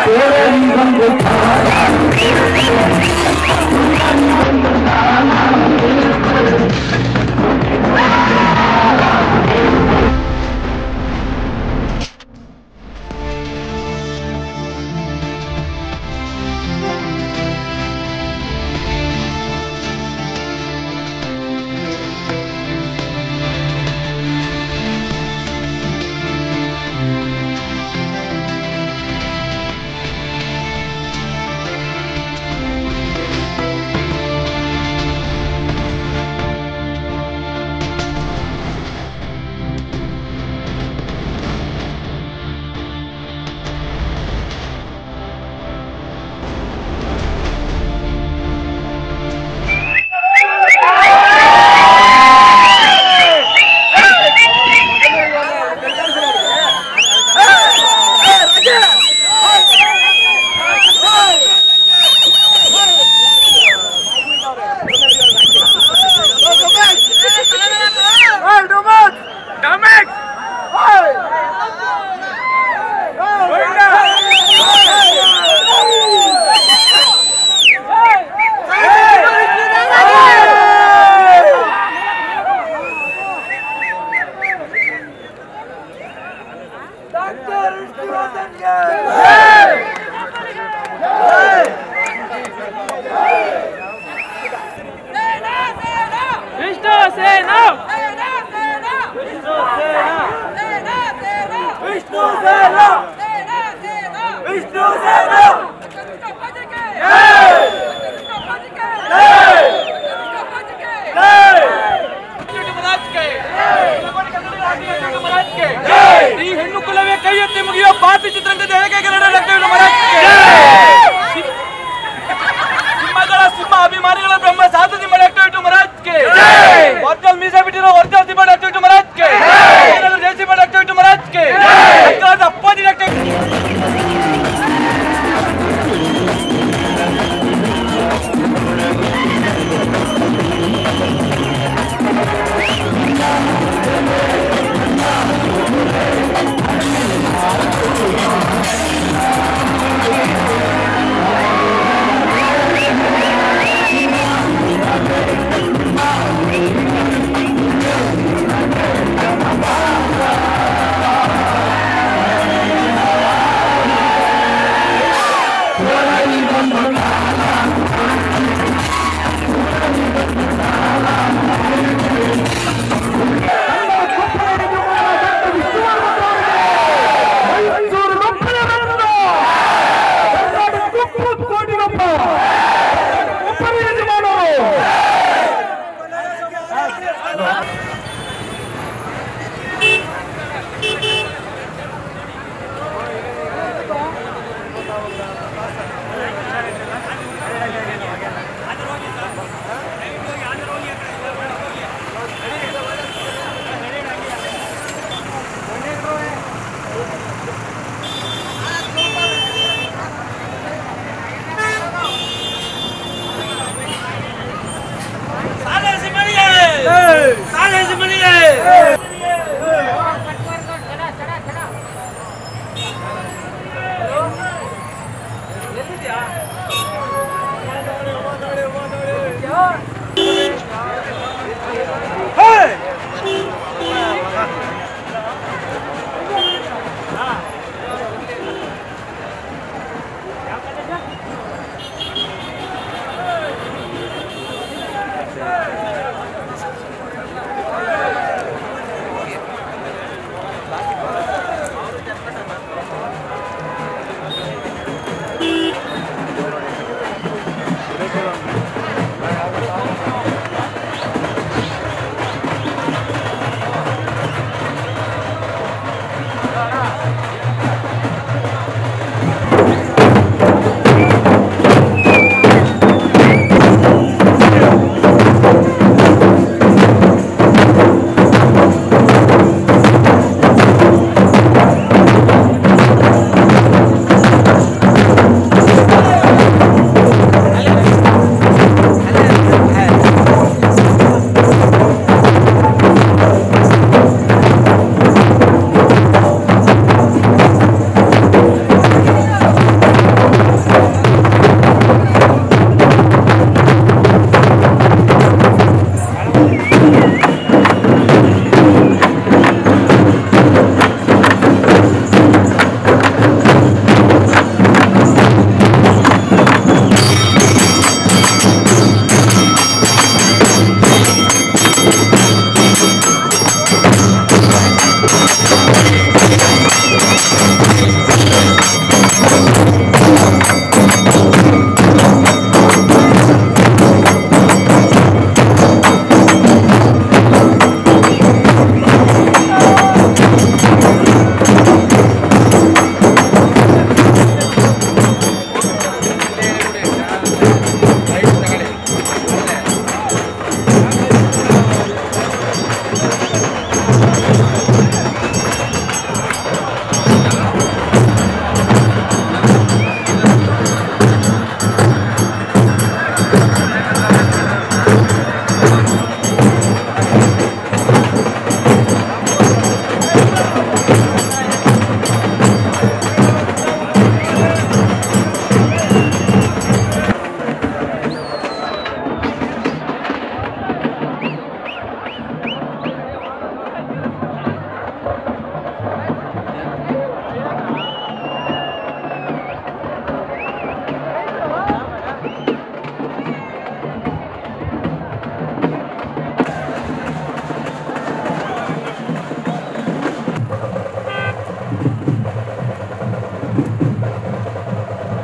ವಿಷ್ಣು ಸೇನಾ ವಿಷ್ಣು ಸೇನಾ ವಿಷ್ಣು ಸೇನಾ ಈ ಹೆಣ್ಣು ಕುಲವೇ ಕೈ ಎತ್ತಿ ಮುಗಿಯುವ ಪಾಪಿ ಚಿತ್ರಂಗದ ಎಳಕೆಗೆ ನಡೆಯಲಾಗ್ತೇವೆ ಮರಕ್ಕೆ ಸಿಂಹಗಳ ಸಿಂಹ ಅಭಿಮಾನಿಗಳ ಬ್ರಹ್ಮ ಸಾಧು ಸಿಂಹ ಡಾಕ್ಟರ್ ಮರಾಜ್ಗೆ ಒರಿಜಿನಲ್ ಮೀಸೆ ಬಿಟ್ಟಿರೋ ಒರಿಜಿನಲ್ ಸಿಂಹ ಡಾಕ್ಟರ್ ಮರಾಜ್ಗೆ ಜಯ ಸಿಂಹ ಡಾಕ್ಟರ್ ಮರಾಜ್ಗೆ ಅಪ್ಪಾಜಿ ಡಾಕ್ಟರ್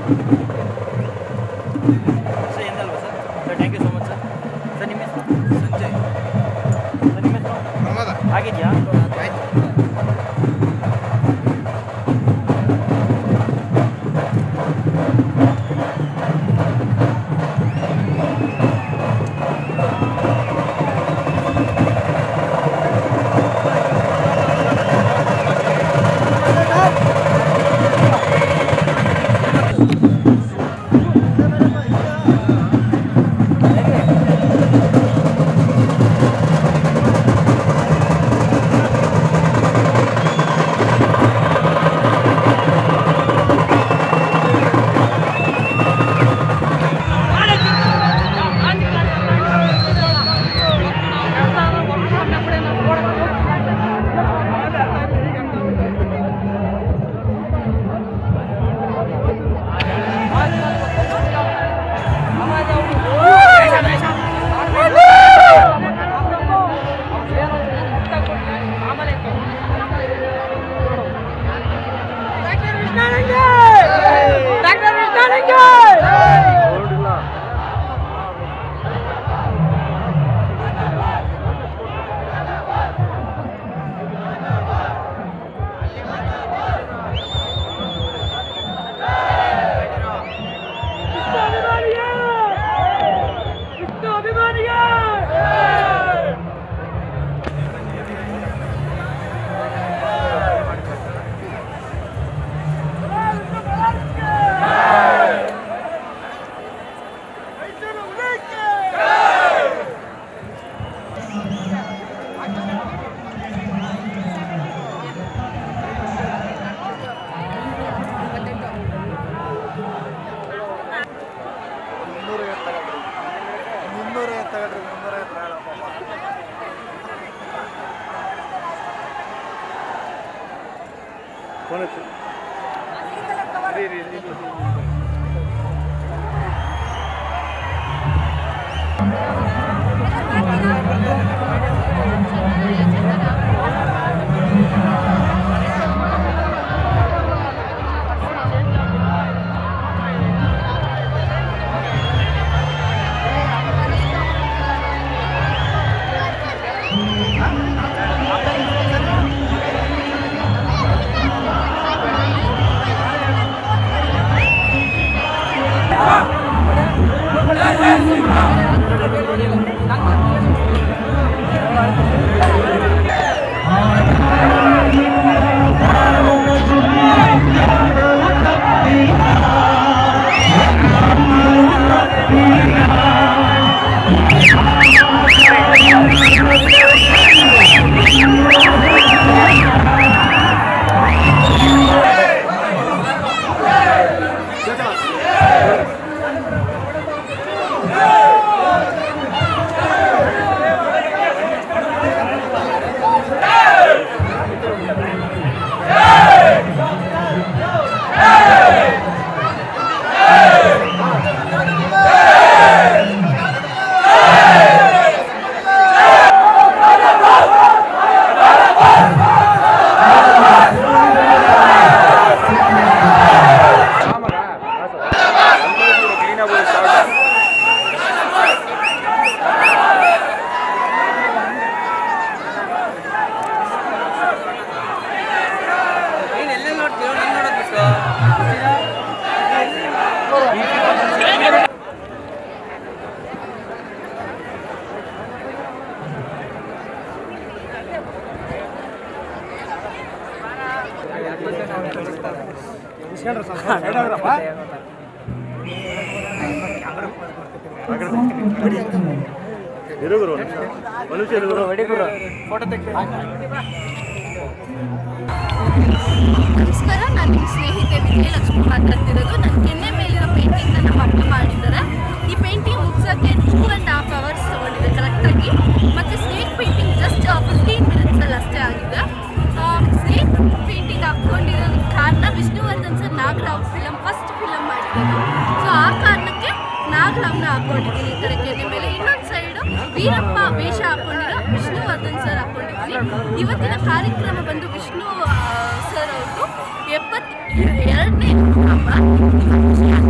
ಸರ್ ಎಂದಲ್ವಾ sir sir thank you so much sir sir ನಿಮ್ಮ ಹೆಸರು ಸಂಜಯ್ ಸರ್ ನಿಮ್ಮ ಹೆಸರು ಆಗಿದೆಯಾ ನಮಸ್ಕಾರ ನಾನು ನಿಮ್ಮ ಸ್ನೇಹಿತೆ ವಿಜಯಲಕ್ಷ್ಮಿ ಮಾತಾಡ್ತಿರೋದು ನನ್ನ ಕೆನ್ನೆ ಮೇಲಿರೋ ಪೇಂಟಿಂಗ್ನ ನಮ್ಮ ಅಪ್ಪ ಮಾಡಿದ್ದಾರೆ ಈ ಪೇಂಟಿಂಗ್ ಮುಗ್ಸೋಕ್ಕೆ ಟೂ ಆ್ಯಂಡ್ ಹಾಫ್ ಅವರ್ಸ್ ತೊಗೊಂಡಿದೆ ಕರೆಕ್ಟಾಗಿ ಮತ್ತು ಸ್ನೇಕ್ ಪೇಂಟಿಂಗ್ ಜಸ್ಟ್ ಫಿಫ್ಟೀನ್ ಮಿನಿಟ್ಸಲ್ಲಿ ಅಷ್ಟೇ ಆಗಿದೆ ಸ್ನೇಕ್ ಪೇಂಟಿಂಗ್ ಹಾಕ್ಕೊಂಡಿರೋದಕ್ಕೆ ಕಾರಣ Vishnuvardhan sir Nagarahavu film first film ಮಾಡಿರೋದು ಸೊ ಆ ಕಾರಣಕ್ಕೆ ನಾಗರಾವ್ನ ಹಾಕ್ಕೊಂಡಿದ್ದೀನಿ ಈ ಥರ ಕೆನ್ನೆ ಮೇಲೆ ಇನ್ನೊಂದು ಸೈಡು ವೀರಪ್ಪ ವೇಷ ಹಾಕ್ಕೊಂಡಿರೋ ವಿಷ್ಣುವರ್ಧನ್ ಸರ್ ಹಾಕ್ಕೊಂಡಿದ್ದೀನಿ ಇವತ್ತಿನ ಕಾರ್ಯಕ್ರಮ ಬಂದು ವಿಷ್ಣು ಆ, ಸರ್ ಅವ್ರದ್ದು ಎಪ್ಪತ್ ಎರಡನೇ ಹಬ್ಬ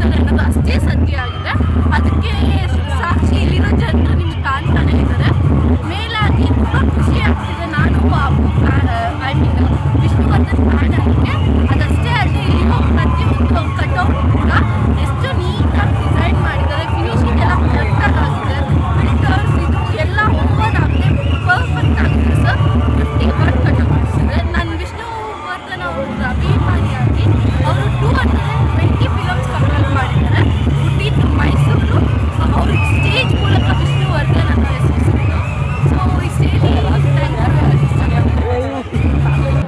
ಮಾಡಿದ್ದಾರೆ ಅನ್ನೋದು ಅಷ್ಟೇ ಸತ್ಯ ಆಗಿದೆ ಅದಕ್ಕೆ ಸಾಕ್ಷಿ ಇಲ್ಲಿರೋ ಜನರು ನಿಮ್ಗೆ ಕಾಣ್ತಾನೆ ಇದ್ದಾರೆ ಮೇಲಾಗಿ ತುಂಬ ಖುಷಿ ಆಗ್ತಿದೆ ನಾನು Appu I mean Vishnuvardhan fan ಅದಕ್ಕೆ ಅದಷ್ಟೇ ಅಲ್ಲದೆ ಇಲ್ಲಿರೋ ಪ್ರತಿಯೊಂದು ಕಟೌಟ್ ಕೂಡ ಎಷ್ಟು ನೀಟಾಗಿ ಡಿಸೈನ್ ಮಾಡಿದ್ದಾರೆ ಫಿನಿಶಿಂಗ್ ಎಲ್ಲ ಕರೆಕ್ಟಾಗಿ ಆಗಿದೆ ಫಿಲ್ಟರ್ಸ್ ಇದು ಎಲ್ಲ ಓವರ್ ಆಗಿದೆ ಪರ್ಫೆಕ್ಟ್ ಆಗಿದೆ ಸರ್ ಫಿಫ್ಟಿ ಒನ್ ಕಟೌಟ್ಸ್ ಇದೆ ನಾನು ವಿಷ್ಣುವರ್ಧನ್ ಅವರು ಅಭಿಮಾನಿಯಾಗಿ ಅವರು two hundred and twenty films complete ಮಾಡಿದ್ದಾರೆ ಹುಟ್ಟಿದ್ದು ಮೈಸೂರು ಅವರು ಸ್ಟೇಜ್ ಮೂಲಕ ವಿಷ್ಣುವರ್ಧನ್ ಅಂತ ಹೆಸರಿಸಿದ್ರು ಸೊ ಈ ಸ್ಟೇಜ್ ಥ್ಯಾಂಕ್ ಯು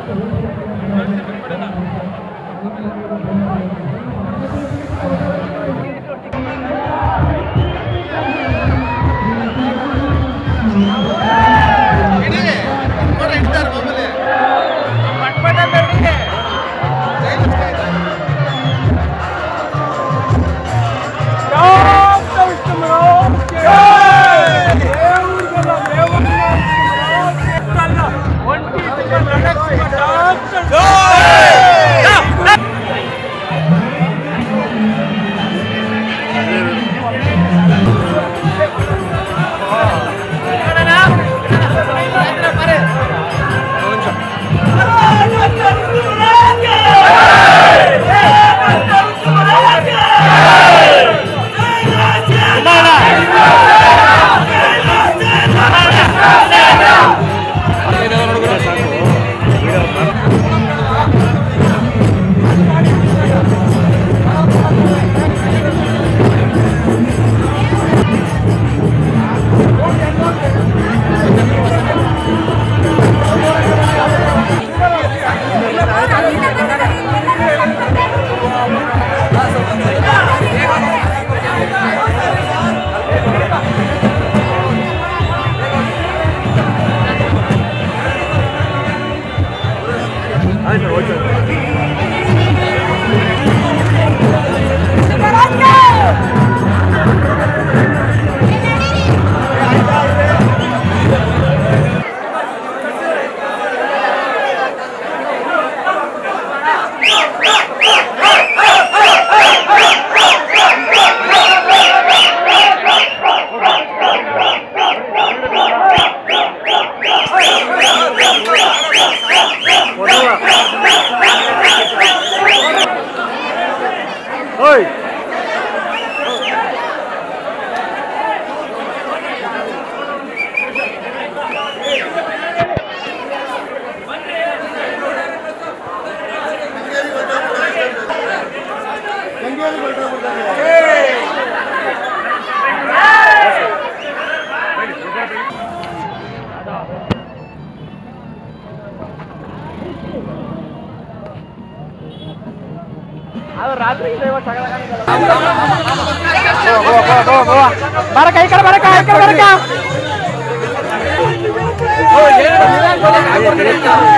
ಬರಕ ಈ ಕಡೆ ಬರಕ ಈ ಕಡೆ ಬರಕ